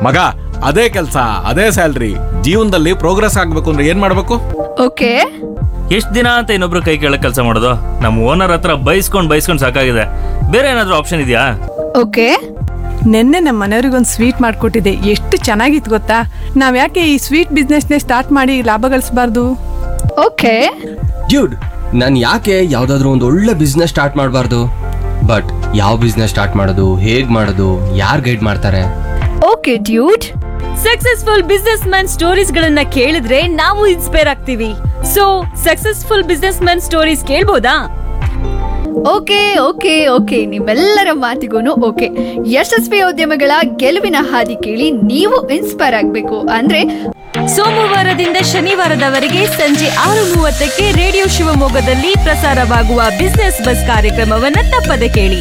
ಮಗ ಅದೇ ಕೆಲಸ ಅದೇ ಸ್ಯಾಲ್ರಿ ಜೀವನದಲ್ಲಿ ಪ್ರೋಗ್ರೆಸ್ ಆಗ್ಬೇಕು ಅಂದ್ರೆ ಏನ್ ಮಾಡ್ಬೇಕು ಓಕೆ ಎಷ್ಟ್ ದಿನ ಅಂತ ಇನ್ನೊಬ್ರು ಕೈ ಕೆಳಗ್ ಕೆಲಸ ಮಾಡೋದು ನಮ್ಮ ಓನರ್ ಹತ್ರ ಬೈಸ್ಕೊಂಡ್ ಬೈಸ್ಕೊಂಡ್ ಸಾಕಾಗಿದೆ ಬೇರೆ ಏನಾದ್ರೂ ಆಪ್ಷನ್ ಇದೆಯಾ ಓಕೆ ನಿನ್ನೆ ನಮ್ಮ ಮನೆಯವ್ರಿಗೊಂದು ಸ್ವೀಟ್ ಮಾಡಿಕೊಟ್ಟಿದ್ದೆ ಎಷ್ಟು ಚೆನ್ನಾಗಿತ್ತು ಗೊತ್ತಾ ನಾವು ಯಾಕೆ ಈ ಸ್ವೀಟ್ ಬಿಸ್ನೆಸ್ನೇ ಸ್ಟಾರ್ಟ್ ಮಾಡಿ ಲಾಭ ಗಳಿಸಬಾರ್ದು ಓಕೆ ಡ್ಯೂಡ್ ನಾನು ಯಾಕೆ ಯಾವುದಾದ್ರೂ ಒಂದು ಒಳ್ಳೆ ಬಿಸ್ನೆಸ್ ಸ್ಟಾರ್ಟ್ ಮಾಡಬಾರ್ದು ಬಟ್ ಯಾವ ಬಿಸ್ನೆಸ್ ಸ್ಟಾರ್ಟ್ ಮಾಡೋದು ಹೇಗ್ ಮಾಡೋದು ಯಾರು ಗೈಡ್ ಮಾಡ್ತಾರೆ okay dude successful business man stories ಗಳನ್ನ ಕೇಳಿದ್ರೆ ನಾವು ಇನ್ಸ್ಪೈರ್ ಆಗ್ತೀವಿ so successful business man stories ಕೇಳ್ಬೋದಾ ಓಕೆ ಓಕೆ ಓಕೆ ನಿಮ್ಮೆಲ್ಲರ ಮಾತಿಗೂ ಓಕೆ ಯಶಸ್ವಿ ಉದ್ಯಮಗಳ ಗೆಲುವಿನ ಹಾದಿ ಕೇಳಿ ನೀವು ಇನ್ಸ್ಪೈರ್ ಆಗಬೇಕು ಅಂದ್ರೆ ಸೋಮವಾರದಿಂದ ಶನಿವಾರದವರೆಗೆ ಸಂಜೆ ಆರು ಮೂವತ್ತಕ್ಕೆ ರೇಡಿಯೋ ಶಿವಮೊಗ್ಗದಲ್ಲಿ ಪ್ರಸಾರವಾಗುವ ಬಿಸ್ನೆಸ್ ಬಸ್ ಕಾರ್ಯಕ್ರಮವನ್ನ ತಪ್ಪದೆ ಕೇಳಿ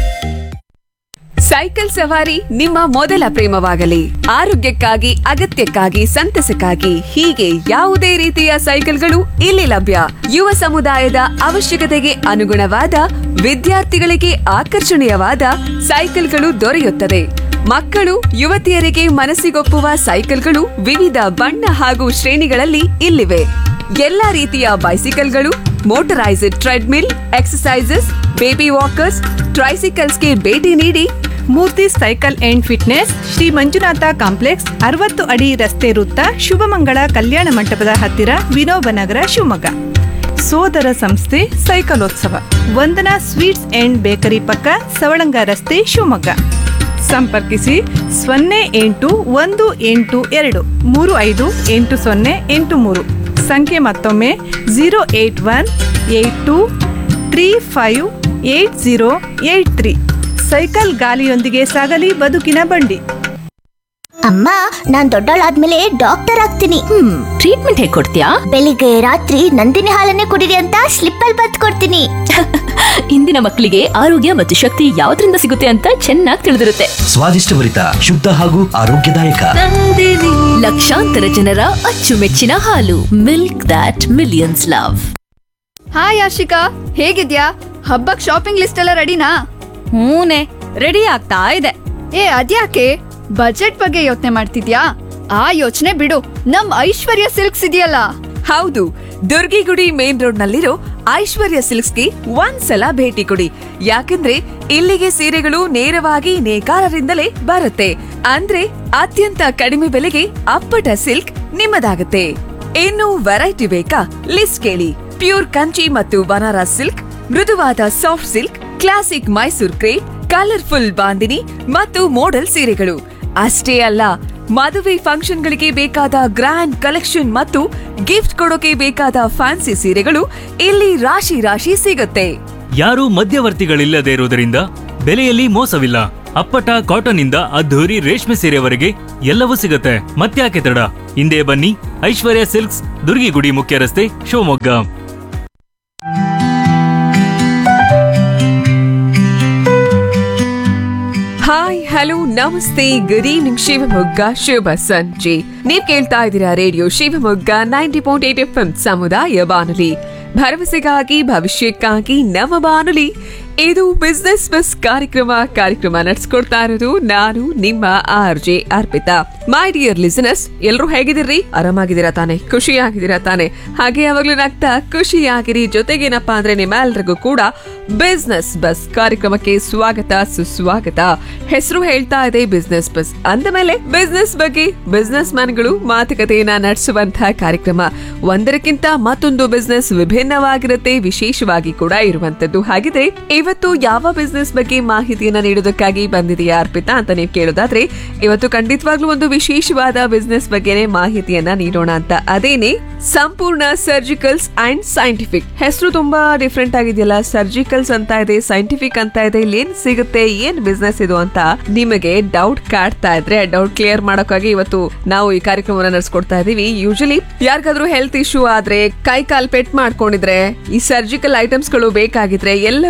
ಸೈಕಲ್ ಸವಾರಿ ನಿಮ್ಮ ಮೊದಲ ಪ್ರೇಮವಾಗಲಿ ಆರೋಗ್ಯಕ್ಕಾಗಿ ಅಗತ್ಯಕ್ಕಾಗಿ ಸಂತಸಕ್ಕಾಗಿ ಹೀಗೆ ಯಾವುದೇ ರೀತಿಯ ಸೈಕಲ್ಗಳು ಇಲ್ಲಿ ಲಭ್ಯ ಯುವ ಸಮುದಾಯದ ಅವಶ್ಯಕತೆಗೆ ಅನುಗುಣವಾದ ವಿದ್ಯಾರ್ಥಿಗಳಿಗೆ ಆಕರ್ಷಣೀಯವಾದ ಸೈಕಲ್ಗಳು ದೊರೆಯುತ್ತದೆ ಮಕ್ಕಳು ಯುವತಿಯರಿಗೆ ಮನಸ್ಸಿಗೊಪ್ಪುವ ಸೈಕಲ್ಗಳು ವಿವಿಧ ಬಣ್ಣ ಹಾಗೂ ಶ್ರೇಣಿಗಳಲ್ಲಿ ಇಲ್ಲಿವೆ ಎಲ್ಲಾ ರೀತಿಯ ಬೈಸಿಕಲ್ಗಳು motorised treadmill exercises baby walkers ಟ್ರೈಸಿಕಲ್ಸ್ಗೆ ಭೇಟಿ ನೀಡಿ Murthy cycle and fitness Shri Manjunatha complex ಅರವತ್ತು ಅಡಿ ರಸ್ತೆ ವೃತ್ತ ಶುಭಮಂಗಳ ಕಲ್ಯಾಣ ಮಂಟಪದ ಹತ್ತಿರ ವಿನೋಬ ನಗರ ಶಿವಮೊಗ್ಗ ಸೋದರ ಸಂಸ್ಥೆ ಸೈಕಲೋತ್ಸವ ವಂದನಾ ಸ್ವೀಟ್ಸ್ ಅಂಡ್ ಬೇಕರಿ ಪಕ್ಕ ಸವಳಂಗ ರಸ್ತೆ ಶಿವಮೊಗ್ಗ ಸಂಪರ್ಕಿಸಿ ಸೊನ್ನೆ ಎಂಟು ಒಂದು ಎಂಟು ಎರಡು ಮೂರು ಐದು ಎಂಟು ಸೊನ್ನೆ ಎಂಟು ಮೂರು ಸಂಖ್ಯೆ ಮತ್ತೊಮ್ಮೆ zero eight one eight two three five eight zero eight three cycle ಗಾಲಿಯೊಂದಿಗೆ ಸಾಗಲಿ ಬದುಕಿನ ಬಂಡಿ ಅಮ್ಮ ನಾನ್ ದೊಡ್ಡವಳಾದ್ಮೇಲೆ ಡಾಕ್ಟರ್ ಆಗ್ತೀನಿ ಹ್ಮ್ ಟ್ರೀಟ್ಮೆಂಟ್ ಹೇಗೆ ಕೊಡ್ತೀಯಾ ಬೆಳಿಗ್ಗೆ ರಾತ್ರಿ ನಂದಿನಿ ಹಾಲನ್ನೇ ಕುಡಿರಿ ಅಂತ ಸ್ಲಿಪ್ ಅಲ್ಲಿ ಬತ್ ಕೊಡ್ತೀನಿ ಇಂದಿನ ಮಕ್ಕಳಿಗೆ ಆರೋಗ್ಯ ಮತ್ತು ಶಕ್ತಿ ಯಾವ್ದ್ರಿಂದ ಸಿಗುತ್ತೆ ಅಂತ ಚೆನ್ನಾಗಿ ತಿಳಿದಿರುತ್ತೆ ಸ್ವಾದಿಷ್ಟಭರಿತ ಶುದ್ಧ ಹಾಗೂ ಆರೋಗ್ಯದಾಯಕ ಲಕ್ಷಾಂತರ ಜನರ ಅಚ್ಚುಮೆಚ್ಚಿನ ಹಾಲು milk that millions love hi Ashika ಹೇಗಿದ್ಯಾ ಹಬ್ಬಕ್ ಶಾಪಿಂಗ್ ಲಿಸ್ಟ್ ಎಲ್ಲ ರೆಡಿನಾ ಹೂನೆ ರೆಡಿ ಆಗ್ತಾ ಇದೆ ಏ ಅದ್ಯಾಕೆ ಬಜೆಟ್ ಬಗ್ಗೆ ಯೋಚನೆ ಮಾಡ್ತಿದ್ಯಾ ಆ ಯೋಚನೆ ಬಿಡು ನಮ್ ಐಶ್ವರ್ಯ ಸಿಲ್ಕ್ಸ್ ಇದೆಯಲ್ಲ ಹೌದು ದುರ್ಗಿಗುಡಿ ಮೇನ್ ರೋಡ್ ನಲ್ಲಿರೋ ಐಶ್ವರ್ಯ ಸಿಲ್ಕ್ಸ್ಗೆ ಒಂದ್ಸಲ ಭೇಟಿ ಕೊಡಿ ಯಾಕಂದ್ರೆ ಇಲ್ಲಿಗೆ ಸೀರೆಗಳು ನೇರವಾಗಿ ನೇಕಾರರಿಂದಲೇ ಬರುತ್ತೆ ಅಂದ್ರೆ ಅತ್ಯಂತ ಕಡಿಮೆ ಬೆಲೆಗೆ ಅಪ್ಪಟ ಸಿಲ್ಕ್ ನಿಮ್ಮದಾಗುತ್ತೆ ಇನ್ನು ವೆರೈಟಿ ಬೇಕಾ ಲಿಸ್ಟ್ ಕೇಳಿ ಪ್ಯೂರ್ ಕಂಚಿ ಮತ್ತು ಬನಾರಸ್ ಸಿಲ್ಕ್ ಮೃದುವಾದ soft silk classic Mysore crepe colourful bandhani ಮತ್ತು ಮೋಡಲ್ ಸೀರೆಗಳು ಅಷ್ಟೇ ಅಲ್ಲ ಮದುವೆ ಫಂಕ್ಷನ್ಗಳಿಗೆ ಬೇಕಾದ ಗ್ರ್ಯಾಂಡ್ ಕಲೆಕ್ಷನ್ ಮತ್ತು ಗಿಫ್ಟ್ ಕೊಡೋಕೆ ಬೇಕಾದ ಫ್ಯಾನ್ಸಿ ಸೀರೆಗಳು ಇಲ್ಲಿ ರಾಶಿ ರಾಶಿ ಸಿಗುತ್ತೆ ಯಾರೂ ಮಧ್ಯವರ್ತಿಗಳಿಲ್ಲದೆ ಇರುವುದರಿಂದ ಬೆಲೆಯಲ್ಲಿ ಮೋಸವಿಲ್ಲ ಅಪ್ಪಟ ಕಾಟನ್ ಇಂದ ಅದ್ಧೂರಿ ರೇಷ್ಮೆ ಸೀರೆವರೆಗೆ ಎಲ್ಲವೂ ಸಿಗುತ್ತೆ ಮತ್ತ್ಯಾಕೆ ತಡ ಹಿಂದೆ ಬನ್ನಿ ಐಶ್ವರ್ಯ ಸಿಲ್ಕ್ಸ್ ದುರ್ಗಿಗುಡಿ ಮುಖ್ಯ ರಸ್ತೆ Shivamogga hi hello namaste good evening Shivamogga ಶುಭ ಸಂಜೆ ನೀವ್ ಕೇಳ್ತಾ ಇದ್ದೀರಾ radio Shivamogga ninety point eight F ಸಮುದಾಯ ಬಾನುಲಿ ಭರವಸೆಗಾಗಿ ಭವಿಷ್ಯಕ್ಕಾಗಿ ನಮ್ಮ ಬಾನುಲಿ ಇದು ಬಿಸ್ನೆಸ್ ಬಸ್ ಕಾರ್ಯಕ್ರಮ ಕಾರ್ಯಕ್ರಮ ನಡೆಸ್ಕೊಡ್ತಾ ಇರೋದು ನಾನು ನಿಮ್ಮ R J Arpita my dear listeners ಎಲ್ಲರೂ ಹೇಗಿದ್ದೀರಿ ಆರಾಮಾಗಿದ್ದೀರಾ ತಾನೆ ಖುಷಿಯಾಗಿದ್ದೀರಾ ತಾನೆ ಹಾಗೆ ಯಾವಾಗ್ಲೂ ನಗ್ತಾ ಖುಷಿಯಾಗಿರಿ ಜೊತೆಗೇನಪ್ಪಾ ಅಂದ್ರೆ ನಿಮ್ಮೆಲ್ರಿಗೂ ಕೂಡ ಬಿಸ್ನೆಸ್ ಬಸ್ ಕಾರ್ಯಕ್ರಮಕ್ಕೆ ಸ್ವಾಗತ ಸುಸ್ವಾಗತ ಹೆಸರು ಹೇಳ್ತಾ ಇದೆ ಬಿಸ್ನೆಸ್ ಬಸ್ ಅಂದ ಮೇಲೆ ಬಿಸ್ನೆಸ್ ಬಗ್ಗೆ ಬಿಸ್ನೆಸ್ ಮ್ಯಾನ್ಗಳು ಮಾತುಕತೆಯನ್ನ ನಡೆಸುವಂತಹ ಕಾರ್ಯಕ್ರಮ ಒಂದರಕ್ಕಿಂತ ಮತ್ತೊಂದು ಬಿಸ್ನೆಸ್ ವಿಭಿನ್ನವಾಗಿರುತ್ತೆ ವಿಶೇಷವಾಗಿ ಕೂಡ ಇರುವಂತದ್ದು ಹಾಗಿದ್ರೆ ಇವತ್ತು ಯಾವ ಬಿಸ್ನೆಸ್ ಬಗ್ಗೆ ಮಾಹಿತಿಯನ್ನ ನೀಡೋದಕ್ಕಾಗಿ ಬಂದಿದೆಯಾ ಅರ್ಪಿತಾ ಅಂತ ನೀವು ಕೇಳೋದಾದ್ರೆ ಇವತ್ತು ಖಂಡಿತವಾಗ್ಲೂ ಒಂದು ವಿಶೇಷವಾದ ಬಿಸ್ನೆಸ್ ಬಗ್ಗೆನೇ ಮಾಹಿತಿಯನ್ನ ನೀಡೋಣ ಅಂತ ಅದೇನೆ ಸಂಪೂರ್ಣ ಸರ್ಜಿಕಲ್ಸ್ ಅಂಡ್ ಸೈಂಟಿಫಿಕ್ ಹೆಸರು ತುಂಬಾ ಡಿಫ್ರೆಂಟ್ ಆಗಿದೆಯಲ್ಲ ಸರ್ಜಿಕಲ್ಸ್ ಅಂತ ಇದೆ ಸೈಂಟಿಫಿಕ್ ಅಂತ ಇದೆ ಇಲ್ಲಿ ಏನ್ ಸಿಗುತ್ತೆ ಏನ್ ಬಿಸ್ನೆಸ್ ಇದು ಅಂತ ನಿಮಗೆ ಡೌಟ್ ಕಾಡ್ತಾ ಇದ್ರೆ ಡೌಟ್ ಕ್ಲಿಯರ್ ಮಾಡೋಕ್ಕಾಗಿ ಇವತ್ತು ನಾವು ಈ ಕಾರ್ಯಕ್ರಮವನ್ನ ನಡೆಸ್ಕೊಡ್ತಾ ಇದೀವಿ ಯೂಶಲಿ ಯಾರಿಗಾದ್ರೂ ಹೆಲ್ತ್ ಇಶ್ಯೂ ಆದ್ರೆ ಕೈ ಕಾಲ್ ಪೆಟ್ ಮಾಡ್ಕೊಂಡಿದ್ರೆ ಈ ಸರ್ಜಿಕಲ್ ಐಟಮ್ಸ್ ಗಳು ಬೇಕಾಗಿದ್ರೆ ಎಲ್ಲವೂ ಕೂಡ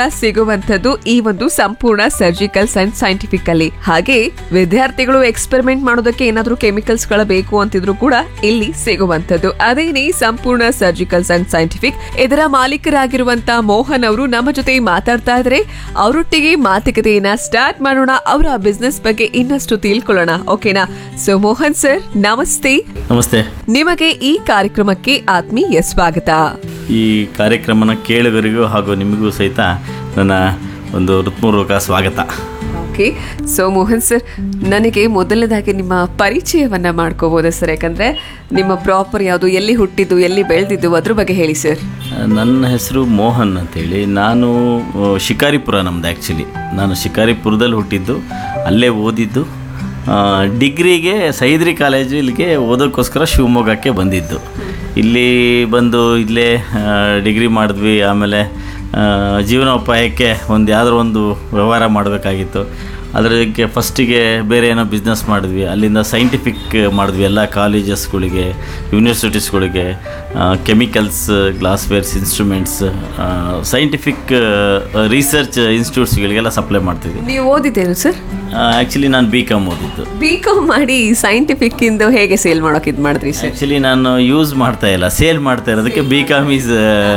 ಸಿಗುವಂತದ್ದು ಈ ಒಂದು ಸಂಪೂರ್ಣ ಸರ್ಜಿಕಲ್ ಅಂಡ್ ಸೈಂಟಿಫಿಕ್ ಅಲ್ಲಿ ಹಾಗೆ ವಿದ್ಯಾರ್ಥಿಗಳು ಎಕ್ಸ್ಪೆರಿಮೆಂಟ್ ಮಾಡೋದಕ್ಕೆ ಏನಾದ್ರೂ ಕೆಮಿಕಲ್ಸ್ ಗಳ ಬೇಕು ಅಂತಿದ್ರು ಕೂಡ ಇಲ್ಲಿ ಸಿಗುವಂತದ್ದು ಅದೇನೇ ಸಂಪೂರ್ಣ ಸರ್ಜಿಕಲ್ ಅಂಡ್ ಸೈಂಟಿಫಿಕ್ ಇದರ ಮಾಲೀಕರಾಗಿರುವಂತ ಮೋಹನ್ ಅವರು ನಮ್ಮ ಜೊತೆ ಮಾತಾಡ್ತಾ ಇದ್ರೆ ಅವರೊಟ್ಟಿಗೆ ಮಾತುಕತೆಯನ್ನ ಸ್ಟಾರ್ಟ್ ಮಾಡೋಣ ಅವರ ಬಿಸ್ನೆಸ್ ಬಗ್ಗೆ ಇನ್ನಷ್ಟು ತಿಳ್ಕೊಳ್ಳೋಣ ಓಕೆನಾ ಸೊ ಮೋಹನ್ ಸರ್ ನಮಸ್ತೆ ನಮಸ್ತೆ ನಿಮಗೆ ಈ ಕಾರ್ಯಕ್ರಮಕ್ಕೆ ಆತ್ಮೀಯ ಸ್ವಾಗತ ಈ ಕಾರ್ಯಕ್ರಮನ ಕೇಳುಗರಿಗೂ ಹಾಗೂ ನಿಮಗೂ ಸಹಿತ ನನ್ನ ಒಂದು ಹೃತ್ಪೂರ್ವಕ ಸ್ವಾಗತ ಓಕೆ ಸೊ ಮೋಹನ್ ಸರ್ ನನಗೆ ಮೊದಲನೇದಾಗಿ ನಿಮ್ಮ ಪರಿಚಯವನ್ನ ಮಾಡ್ಕೋಬೋದಾ ಸರ್ ಯಾಕಂದ್ರೆ ನಿಮ್ಮ ಪ್ರಾಪರ್ ಯಾವುದು ಎಲ್ಲಿ ಹುಟ್ಟಿದ್ದು ಎಲ್ಲಿ ಬೆಳೆದಿದ್ದು ಅದ್ರ ಬಗ್ಗೆ ಹೇಳಿ ಸರ್ ನನ್ನ ಹೆಸರು ಮೋಹನ್ ಅಂತೇಳಿ ನಾನು ಆ, ಶಿಕಾರಿಪುರ ನಮ್ಮದು ಆ್ಯಕ್ಚುಲಿ ನಾನು ಶಿಕಾರಿಪುರದಲ್ಲಿ ಹುಟ್ಟಿದ್ದು ಅಲ್ಲೇ ಓದಿದ್ದು ಆ, ಡಿಗ್ರಿಗೆ ಸೈದ್ರಿ ಕಾಲೇಜು ಇಲ್ಲಿಗೆ ಓದೋಕ್ಕೋಸ್ಕರ ಶಿವಮೊಗ್ಗಕ್ಕೆ ಬಂದಿದ್ದು ಇಲ್ಲಿ ಬಂದು ಇಲ್ಲೇ ಆ, ಡಿಗ್ರಿ ಮಾಡಿದ್ವಿ ಆಮೇಲೆ ಆ, ಜೀವನೋಪಾಯಕ್ಕೆ ಒಂದು ಯಾವುದಾದ್ರು ಒಂದು ವ್ಯವಹಾರ ಮಾಡಬೇಕಾಗಿತ್ತು ಅದಕ್ಕೆ ಫಸ್ಟಿಗೆ ಬೇರೆ ಏನೋ ಬಿಸ್ನೆಸ್ ಮಾಡಿದ್ವಿ ಅಲ್ಲಿಂದ ಸೈಂಟಿಫಿಕ್ ಮಾಡಿದ್ವಿ ಎಲ್ಲ ಕಾಲೇಜಸ್ಗಳಿಗೆ ಯೂನಿವರ್ಸಿಟೀಸ್ಗಳಿಗೆ chemicals glasswares instruments scientific research ಇನ್ಸ್ಟಿಟ್ಯೂಟ್ಸ್ಗಳಿಗೆಲ್ಲ ಸಪ್ಲೈ ಮಾಡ್ತಿದ್ವಿ ನೀವು ಓದಿದ್ದೇನು ಸರ್ ಆ್ಯಕ್ಚುಲಿ ನಾನು ಬಿ ಕಾಮ್ ಓದಿದ್ದು ಬಿ ಕಾಮ್ ಮಾಡಿ ಸೈಂಟಿಫಿಕ್ ಇಂದು ಹೇಗೆ ಸೇಲ್ ಮಾಡೋಕೆ ಇದು ಮಾಡಿದ್ರಿ ಸರ್ ಆ್ಯಕ್ಚುಲಿ ನಾನು ಯೂಸ್ ಮಾಡ್ತಾ ಇಲ್ಲ ಸೇಲ್ ಮಾಡ್ತಾ ಇರೋದಕ್ಕೆ B com is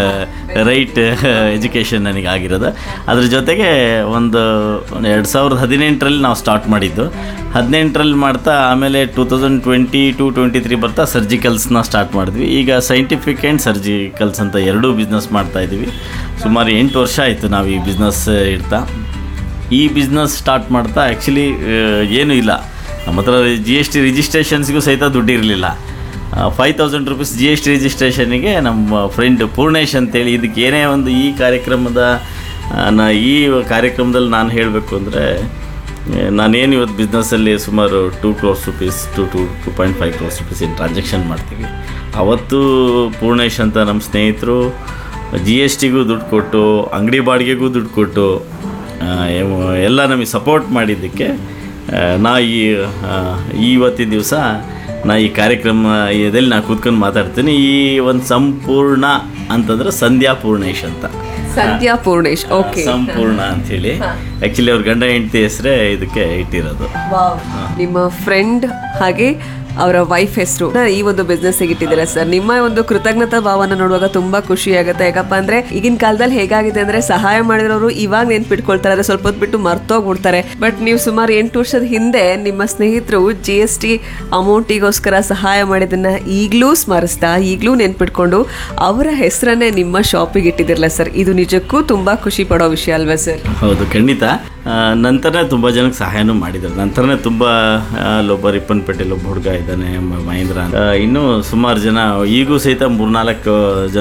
right education ನನಗೆ ಆಗಿರೋದು ಅದ್ರ ಜೊತೆಗೆ ಒಂದು ಎರಡು ಸಾವಿರದ ಹದಿನೆಂಟರಲ್ಲಿ ನಾವು ಸ್ಟಾರ್ಟ್ ಮಾಡಿದ್ದು ಹದಿನೆಂಟರಲ್ಲಿ ಮಾಡ್ತಾ ಆಮೇಲೆ two thousand twenty two twenty three ಬರ್ತಾ ಸರ್ಜಿಕಲ್ಸ್ನ ಸ್ಟಾರ್ಟ್ ಮಾಡಿದ್ವಿ ಈಗ ಸೈಂಟಿಫಿಕ್ ಆ್ಯಂಡ್ ಸರ್ಜಿಕಲ್ಸ್ ಅಂತ ಎರಡೂ ಬಿಸ್ನೆಸ್ ಮಾಡ್ತಾ ಇದ್ದೀವಿ ಸುಮಾರು ಎಂಟು ವರ್ಷ ಆಯಿತು ನಾವು ಈ ಬಿಸ್ನೆಸ್ ಇಡ್ತಾ ಈ ಬಿಸ್ನೆಸ್ ಸ್ಟಾರ್ಟ್ ಮಾಡ್ತಾ ಆ್ಯಕ್ಚುಲಿ ಏನೂ ಇಲ್ಲ ನಮ್ಮ ಹತ್ರ ಜಿ ಎಸ್ ಟಿ ರಿಜಿಸ್ಟ್ರೇಷನ್ಸ್ಗೂ ಸಹಿತ ದುಡ್ಡು ಇರಲಿಲ್ಲ five thousand rupees G S T ರಿಜಿಸ್ಟ್ರೇಷನಿಗೆ ನಮ್ಮ ಫ್ರೆಂಡ್ ಪೂರ್ಣೇಶ್ ಅಂತೇಳಿ ಇದಕ್ಕೆ ಏನೇ ಒಂದು ಈ ಕಾರ್ಯಕ್ರಮದ ಆ, ನಾ ಈ ಕಾರ್ಯಕ್ರಮದಲ್ಲಿ ನಾನು ಹೇಳಬೇಕು ಅಂದರೆ ನಾನೇನು ಇವತ್ತು ಬಿಸ್ನೆಸ್ಸಲ್ಲಿ ಸುಮಾರು two crores rupees two two two point five crores rupees ಏನು ಟ್ರಾನ್ಸಾಕ್ಷನ್ ಮಾಡ್ತೀವಿ ಅವತ್ತು ಪೂರ್ಣೇಶ್ ಅಂತ ನಮ್ಮ ಸ್ನೇಹಿತರು ಜಿ ಎಸ್ ಟಿಗೂ ದುಡ್ಡು ಕೊಟ್ಟು ಅಂಗಡಿ ಬಾಡಿಗೆಗೂ ದುಡ್ಡು ಕೊಟ್ಟು ಆ, ಎವ್- ಎಲ್ಲ ನಮಗೆ ಸಪೋರ್ಟ್ ಮಾಡಿದ್ದಕ್ಕೆ ಆ, ನಾ ಈ ಆ, ಇವತ್ತಿನ ದಿವಸ ನಾ ಈ ಕಾರ್ಯಕ್ರಮ ಇದರಲ್ಲಿ ನಾ ಕೂತ್ಕೊಂಡು ಮಾತಾಡ್ತೀನಿ ಈ ಒಂದು ಸಂಪೂರ್ಣ ಅಂತಂದ್ರೆ ಸಂಧ್ಯಾ ಪೂರ್ಣೇಶ್ ಅಂತ ಸಂಧ್ಯಾ ಪೂರ್ಣೇಶ್ ಓಕೆ ಸಂಪೂರ್ಣ ಅಂಥೇಳಿ ಆ್ಯಕ್ಚುಲಿ ಅವ್ರ ಗಂಡ ಹೆಂಡತಿ ಹೆಸರೇ ಇದಕ್ಕೆ ಇಟ್ಟಿರೋದು ನಿಮ್ಮ ಫ್ರೆಂಡ್ ಹಾಗೆ ಅವರ ವೈಫ್ ಹೆಸರು ಈ ಒಂದು ಬಿಸ್ನೆಸ್ ಇಟ್ಟಿದ್ದೀರಾ ಸರ್ ನಿಮ್ಮ ಒಂದು ಕೃತಜ್ಞತಾ ಭಾವನ ನೋಡುವಾಗ ತುಂಬಾ ಖುಷಿ ಆಗುತ್ತೆ ಯಾಕಪ್ಪ ಅಂದ್ರೆ ಈಗಿನ ಕಾಲದಲ್ಲಿ ಹೇಗಾಗಿದೆ ಅಂದ್ರೆ ಸಹಾಯ ಮಾಡಿರೋರು ಇವಾಗ ನೆನ್ಪಿಟ್ಕೊಳ್ತಾರೆ ಅದೇ ಸ್ವಲ್ಪ ಹೊತ್ತು ಬಿಟ್ಟು ಮರ್ತೋಗ್ಬಿಡ್ತಾರೆ ಬಟ್ ನೀವು ಸುಮಾರು ಎಂಟು ವರ್ಷದ ಹಿಂದೆ ನಿಮ್ಮ ಸ್ನೇಹಿತರು ಜಿ ಎಸ್ ಟಿ ಅಮೌಂಟಿಗೋಸ್ಕರ ಸಹಾಯ ಮಾಡಿದ್ದನ್ನ ಈಗಲೂ ಸ್ಮರಿಸ್ತಾ ಈಗಲೂ ನೆನ್ಪಿಟ್ಕೊಂಡು ಅವರ ಹೆಸರನ್ನೇ ನಿಮ್ಮ ಶಾಪಿಗೆ ಇಟ್ಟಿದಿರಲ್ಲ ಸರ್ ಇದು ನಿಜಕ್ಕೂ ತುಂಬಾ ಖುಷಿ ಪಡೋ ವಿಷಯ ಅಲ್ವಾ ಸರ್ ಹೌದು ಖಂಡಿತ ಆ, ನಂತರನೇ ತುಂಬ ಜನಕ್ಕೆ ಸಹಾಯನೂ ಮಾಡಿದ್ದಾರೆ ನಂತರನೇ ತುಂಬ ಅಲ್ಲೊಬ್ಬ ರಿಪ್ಪನ್ಪೇಟೆಲಿ ಒಬ್ಬ ಹುಡುಗ ಇದ್ದಾನೆ ಮ- ಮಹೇಂದ್ರ ಅಂತ. ಆ, ಇನ್ನೂ ಸುಮಾರು ಜನ ಈಗೂ ಸಹಿತ ಮೂರ್ನಾಲ್ಕು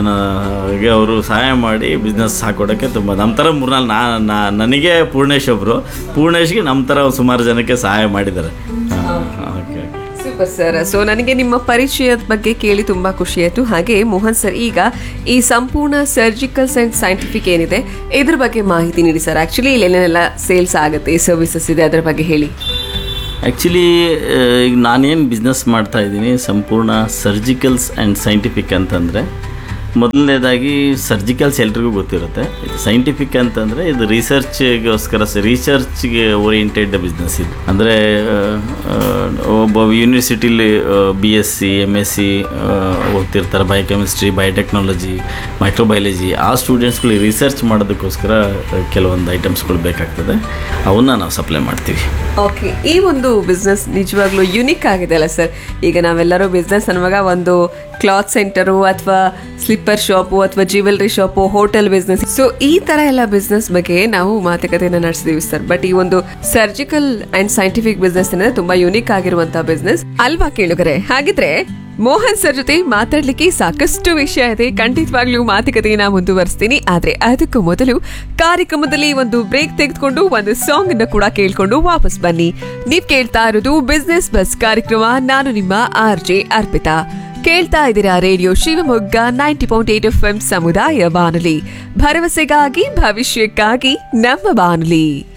ಜನಗೆ ಅವರು ಸಹಾಯ ಮಾಡಿ ಬಿಸ್ನೆಸ್ ಹಾಕೊಡೋಕ್ಕೆ ತುಂಬ ನಮ್ಮ ಥರ ಮೂರ್ನಾಲ್ಕು ನಾ ನಾ- ನನಗೆ ಪೂರ್ಣೇಶ್ ಒಬ್ಬರು ಪೂರ್ಣೇಶ್ಗೆ ನಮ್ಮ ಥರ ಸುಮಾರು ಜನಕ್ಕೆ ಸಹಾಯ ಮಾಡಿದ್ದಾರೆ okay okay super sir so ನನಗೆ ನಿಮ್ಮ ಪರಿಚಯದ ಬಗ್ಗೆ ಕೇಳಿ ತುಂಬಾ ಖುಷಿ ಆಯ್ತು ಹಾಗೆ ಮೋಹನ್ ಸರ್ ಈಗ ಈ ಸಂಪೂರ್ಣ ಸರ್ಜಿಕಲ್ಸ್ ಅಂಡ್ ಸೈಂಟಿಫಿಕ್ ಏನಿದೆ ಇದ್ರ ಬಗ್ಗೆ ಮಾಹಿತಿ ನೀಡಿ ಸರ್ ಆಕ್ಚುಲಿ ಇಲ್ಲೇನೆಲ್ಲ ಸೇಲ್ಸ್ ಆಗುತ್ತೆ ಸರ್ವಿಸಸ್ ಇದೆ ಅದ್ರ ಬಗ್ಗೆ ಹೇಳಿ ಆ್ಯಕ್ಚುಲಿ ಈಗ ನಾನೇನು ಬಿಸ್ನೆಸ್ ಮಾಡ್ತಾ ಇದ್ದೀನಿ ಸಂಪೂರ್ಣ ಸರ್ಜಿಕಲ್ಸ್ ಆ್ಯಂಡ್ ಸೈಂಟಿಫಿಕ್ ಅಂತಂದರೆ ಮೊದಲನೇದಾಗಿ ಸರ್ಜಿಕಲ್ಸ್ ಎಲ್ರಿಗೂ ಗೊತ್ತಿರುತ್ತೆ ಇದು ಸೈಂಟಿಫಿಕ್ ಅಂತಂದರೆ ಇದು ರಿಸರ್ಚ್ಗೋಸ್ಕರ ರಿಸರ್ಚ್ಗೆ ಓರಿಯೆಂಟೆಡ್ ಬಿಸ್ನೆಸ್ ಇದು ಅಂದರೆ ಒಬ್ಬ ಯೂನಿವರ್ಸಿಟಿಲಿ B S C M S C ಓದ್ತಿರ್ತಾರೆ ಬಯೋಕೆಮಿಸ್ಟ್ರಿ ಬಯೋಟೆಕ್ನಾಲಜಿ ಮೈಕ್ರೋಬಯಾಲಜಿ ಆ ಸ್ಟೂಡೆಂಟ್ಸ್ಗಳಿಗೆ ರಿಸರ್ಚ್ ಮಾಡೋದಕ್ಕೋಸ್ಕರ ಕೆಲವೊಂದು ಐಟಮ್ಸ್ಗಳು ಬೇಕಾಗ್ತದೆ ಅವನ್ನ ನಾವು ಸಪ್ಲೈ ಮಾಡ್ತೀವಿ ಓಕೆ ಈ ಒಂದು ಬಿಸ್ನೆಸ್ ನಿಜವಾಗ್ಲೂ ಯುನಿಕ್ ಆಗಿದೆ ಅಲ್ಲ ಸರ್ ಈಗ ನಾವೆಲ್ಲರೂ ಬಿಸ್ನೆಸ್ ಅನ್ನುವಾಗ ಒಂದು ಕ್ಲಾತ್ ಸೆಂಟರು ಅಥವಾ ಸ್ಲಿಪ್ಪರ್ ಶಾಪು ಅಥವಾ jewellery shop hotel business so ಈ ತರ ಎಲ್ಲ ಬಿಸ್ನೆಸ್ ಬಗ್ಗೆ ನಾವು ಮಾತುಕತೆಯನ್ನು ನಡೆಸಿದೀವಿ ಸರ್ ಬಟ್ ಈ ಒಂದು ಸರ್ಜಿಕಲ್ ಅಂಡ್ ಸೈಂಟಿಫಿಕ್ ಬಿಸ್ನೆಸ್ ಅನ್ನೋದು ತುಂಬಾ ಯುನಿಕ್ ಆಗಿರುವಂತಹ ಬಿಸ್ನೆಸ್ ಅಲ್ವಾ ಕೇಳುಗರೆ ಹಾಗಿದ್ರೆ ಮೋಹನ್ ಸರ್ ಜೊತೆ ಮಾತಾಡ್ಲಿಕ್ಕೆ ಸಾಕಷ್ಟು ವಿಷಯ ಇದೆ ಖಂಡಿತವಾಗ್ಲೂ ಮಾತುಕತೆಯನ್ನ ಮುಂದುವರಿಸ್ತೀನಿ ಆದ್ರೆ ಅದಕ್ಕೂ ಮೊದಲು ಕಾರ್ಯಕ್ರಮದಲ್ಲಿ ಒಂದು ಬ್ರೇಕ್ ತೆಗೆದುಕೊಂಡು ಒಂದು ಸಾಂಗ್ ಅನ್ನು ಕೂಡ ಕೇಳ್ಕೊಂಡು ವಾಪಸ್ ಬನ್ನಿ ನೀವ್ ಕೇಳ್ತಾ ಇರೋದು ಬಿಸ್ನೆಸ್ ಬಸ್ ಕಾರ್ಯಕ್ರಮ ನಾನು ನಿಮ್ಮ ಆರ್ ಜೆ ಅರ್ಪಿತಾ ಕೇಳ್ತಾ ಇದ್ದೀರಾ radio Shivamogga ninety point eight F M ಸಮುದಾಯ ಬಾನುಲಿ ಭರವಸೆಗಾಗಿ ಭವಿಷ್ಯಕ್ಕಾಗಿ ನಮ್ಮ ಬಾನುಲಿ